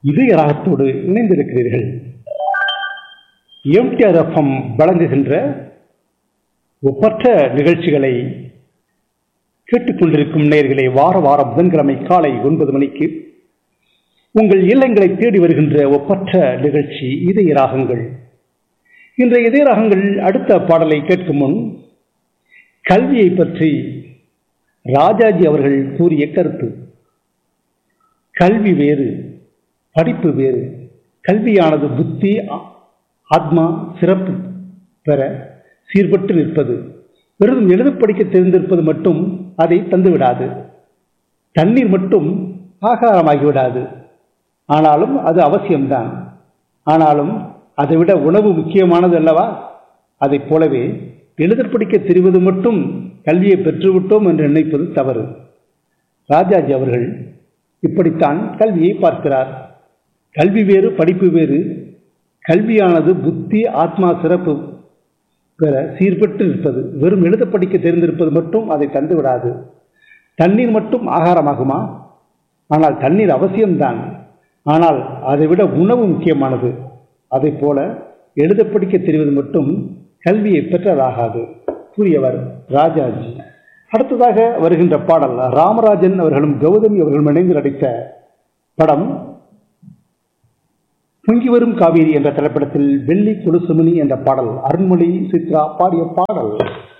இதய ராகத்தோடு இணைந்திருக்கிறீர்கள் MTR FM வழங்குகின்ற ஒப்பற்ற நிகழ்ச்சிகளை கேட்டுக்கொண்டிருக்கும் நேயர்களை வார வாரம் புதன்கிழமை காலை ஒன்பது மணிக்கு உங்கள் இல்லங்களை தேடி வருகின்ற ஒப்பற்ற நிகழ்ச்சி இதய ராகங்கள் இன்றைய இதய ராகங்கள் அடுத்த பாடலை கேட்கும் முன் கல்வியை பற்றி ராஜாஜி அவர்கள் கூறிய கருத்து கல்வி வேறு படிப்பு வேறு கல்வியானது புத்தி ஆத்மா சிறப்பு பெற சீர்பட்டு நிற்பது வெறும் எழுத படிக்க தெரிந்திருப்பது மட்டும் அதை தந்துவிடாது தண்ணீர் மட்டும் ஆகாரமாகிவிடாது ஆனாலும் அது அவசியம்தான் ஆனாலும் அதை விட உணவு முக்கியமானது அல்லவா அதைப் போலவே எழுத படிக்க தெரிவது மட்டும் கல்வியை பெற்றுவிட்டோம் என்று நினைப்பது தவறு ராஜாஜி அவர்கள் இப்படித்தான் கல்வியை பார்க்கிறார் கல்வி வேறு படிப்பு வேறு கல்வியானது புத்தி ஆத்மா சிறப்பு பெற சீர்பட்டு இருப்பது வெறும் எழுத படிக்க தெரிந்திருப்பது மட்டும் அதை தந்து விடாது தண்ணீர் மட்டும் ஆகாரமாகுமா ஆனால் தண்ணீர் அவசியம்தான் ஆனால் அதை விட உணவு முக்கியமானது அதை போல எழுத படிக்க தெரிவது மட்டும் கல்வியை பெற்றதாகாது கூறியவர் ராஜாஜி அடுத்ததாக வருகின்ற பாடல் ராமராஜன் அவர்களும் கௌதமி அவர்களும் இணைந்து நடித்த படம் பொங்கி வரும் காவேரி என்ற திரைப்படத்தில் வெள்ளி குலுசுமணி என்ற பாடல் அருண்மொழி சித்ரா பாடிய பாடல்